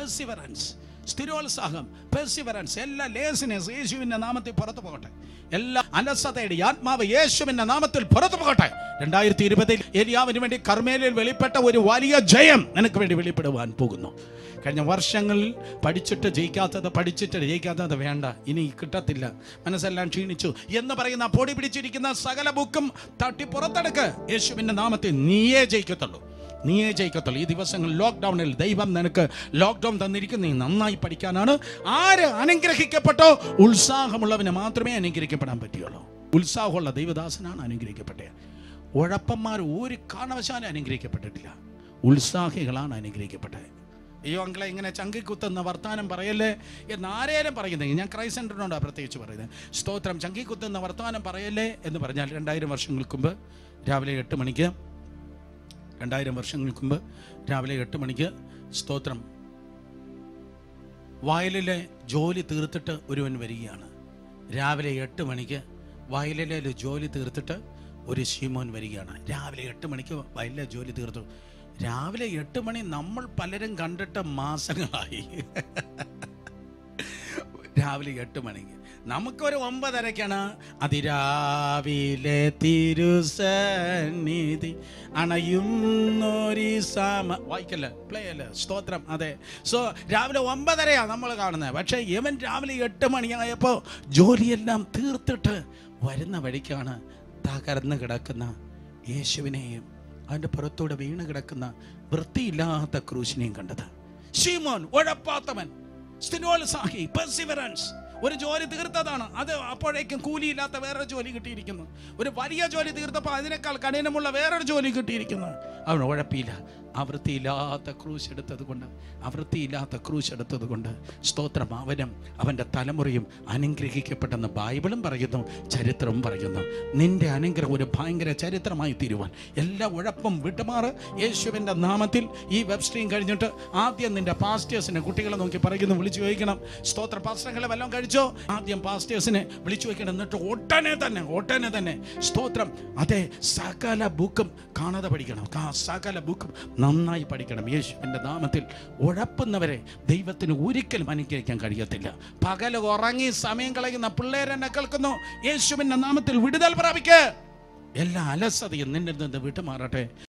perseverance സ്ഥിരോത്സാഹം perseverance എല്ലാ laziness യേശുവിൻ്റെ നാമത്തിൽ പുറത്തു പോകട്ടെ എല്ലാ അലസതയുടെ ആത്മാവ് യേശുവിൻ്റെ നാമത്തിൽ പുറത്തു പോകട്ടെ രണ്ടായിരത്തി ഇരുപതിൽ ഏലിയാവിന് വേണ്ടി കർമ്മേലിൽ വെളിപ്പെട്ട ഒരു വലിയ ജയം നിനക്ക് വേണ്ടി വെളിപ്പെടുവാൻ പോകുന്നു കഴിഞ്ഞ വർഷങ്ങളിൽ പഠിച്ചിട്ട് ജയിക്കാത്തത് പഠിച്ചിട്ട് ജയിക്കാത്തത് വേണ്ട ഇനി കിട്ടത്തില്ല മനസ്സെല്ലാം ക്ഷീണിച്ചു എന്ന് പറയുന്ന പൊടി പിടിച്ചിരിക്കുന്ന സകല ബുക്കും തട്ടി പുറത്തെടുക്ക് യേശുവിൻ്റെ നാമത്തിൽ നീയേ ജയിക്കത്തുള്ളൂ നീയേ ജയിക്കത്തുള്ളൂ ഈ ദിവസങ്ങൾ ലോക്ക്ഡൗണിൽ ദൈവം നിനക്ക് ലോക്ക്ഡൗൺ തന്നിരിക്കുന്ന നീ നന്നായി പഠിക്കാനാണ് ആര് അനുഗ്രഹിക്കപ്പെട്ടോ ഉത്സാഹമുള്ളവന് മാത്രമേ അനുഗ്രഹിക്കപ്പെടാൻ പറ്റുള്ളൂ ഉത്സാഹമുള്ള ദൈവദാസനാണ് അനുഗ്രഹിക്കപ്പെട്ടത് ഉഴപ്പന്മാർ ഒരു കാരണവശാലും അനുഗ്രഹിക്കപ്പെട്ടിട്ടില്ല ഉത്സാഹികളാണ് അനുഗ്രഹിക്കപ്പെട്ടത് അയ്യോ അങ്കളെ ഇങ്ങനെ ചങ്കി കുത്തുന്ന വർത്താനം പറയല്ലേ എന്ന് ആരേലും പറയുന്നത് ഞാൻ ക്രൈസ്റ്റ് സെൻറ്ററിനോടാണ് പ്രത്യേകിച്ച് പറയുന്നത് സ്തോത്രം ചങ്കി കുത്തുന്ന വർത്താനം പറയല്ലേ എന്ന് പറഞ്ഞാൽ രണ്ടായിരം വർഷങ്ങൾക്ക് മുമ്പ് രാവിലെ എട്ട് മണിക്ക് രണ്ടായിരം വർഷങ്ങൾക്ക് മുമ്പ് രാവിലെ എട്ട് മണിക്ക് സ്തോത്രം വയലിലെ ജോലി തീർത്തിട്ട് ഒരുവൻ വരികയാണ് രാവിലെ എട്ട് മണിക്ക് വയലിലെ ജോലി തീർത്തിട്ട് ഒരു ശീമോൻ വരികയാണ് രാവിലെ എട്ട് മണിക്ക് വയലിലെ ജോലി തീർത്തു രാവിലെ എട്ട് മണി നമ്മൾ പലരും കണ്ടിട്ട് മാസങ്ങളായി രാവിലെ എട്ട് മണിക്ക് നമുക്കൊരു ഒമ്പതരക്കാണ് അതിരാവിലെ തിരുസന്നിധി അണയുന്നൊരി സാമ വായിക്കല്ല പ്ലേ അല്ല സ്തോത്രം അതെ സോ രാവിലെ ഒമ്പതരയാണ് നമ്മൾ കാണുന്നത് പക്ഷേ ഇവൻ രാവിലെ എട്ട് മണിയായപ്പോൾ ജോലിയെല്ലാം തീർത്തിട്ട് വരുന്ന വഴിക്കാണ് തകർന്ന് കിടക്കുന്ന യേശുവിനെയും അതിൻ്റെ പുറത്തൂടെ വീണ് കിടക്കുന്ന വൃത്തിയില്ലാത്ത ക്രൂശിനെയും കണ്ടത് ഷീമോൻ ഉഴപ്പാത്തവൻ സ്ഥിരോത്സാഹി പെർസിവറൻസ് ഒരു ജോലി തീർത്തതാണ് അത് അപ്പോഴേക്കും കൂലിയില്ലാത്ത വേറൊരു ജോലി കിട്ടിയിരിക്കുന്നു ഒരു വലിയ ജോലി തീർത്തപ്പോൾ അതിനേക്കാൾ കഠിനമുള്ള വേറൊരു ജോലി കിട്ടിയിരിക്കുന്നു അവൻ ഉഴപ്പിയില്ല അവൃത്തിയില്ലാത്ത ക്രൂശ് എടുത്തത് കൊണ്ട് അവൃത്തിയില്ലാത്ത ക്രൂശ് എടുത്തത് കൊണ്ട് സ്തോത്രം അവനും അവൻ്റെ തലമുറയും അനുഗ്രഹിക്കപ്പെട്ടെന്ന് ബൈബിളും പറയുന്നു ചരിത്രവും പറയുന്നു നിന്റെ അനുഗ്രഹം ഒരു ഭയങ്കര ചരിത്രമായി തീരുവാൻ എല്ലാ ഉഴപ്പും വിട്ടുമാറ് യേശുവിൻ്റെ നാമത്തിൽ ഈ വെബ് സ്ട്രീം കഴിഞ്ഞിട്ട് ആദ്യം നിന്റെ പാസ്റ്റേഴ്സിനെ കുട്ടികളെ നോക്കി പറയുന്നു വിളിച്ചു ചോദിക്കണം സ്തോത്ര പാസ്റ്റങ്ങളെ വല്ലതും കഴിച്ചോ ആദ്യം പാസ്റ്റേഴ്സിനെ വിളിച്ചു ചോദിക്കണം എന്നിട്ട് ഒട്ടനെ തന്നെ ഒട്ടനെ തന്നെ സ്തോത്രം അതെ സകല ബുക്കും കാണാതെ പഠിക്കണം കാ- സകല ബുക്കും നന്നായി പഠിക്കണം യേശുവിൻ്റെ നാമത്തിൽ ഉഴപ്പുന്നവരെ ദൈവത്തിന് ഒരിക്കലും അനുഗ്രഹിക്കാൻ കഴിയത്തില്ല പകൽ ഉറങ്ങി സമയം കളയുന്ന പിള്ളേരെന്നെ കേൾക്കുന്നു യേശുവിൻ്റെ നാമത്തിൽ വിടുതൽ പ്രാപിക്ക് എല്ലാ അലസതയും നിന്നിൽ നിന്ന് വിട്ടുമാറട്ടെ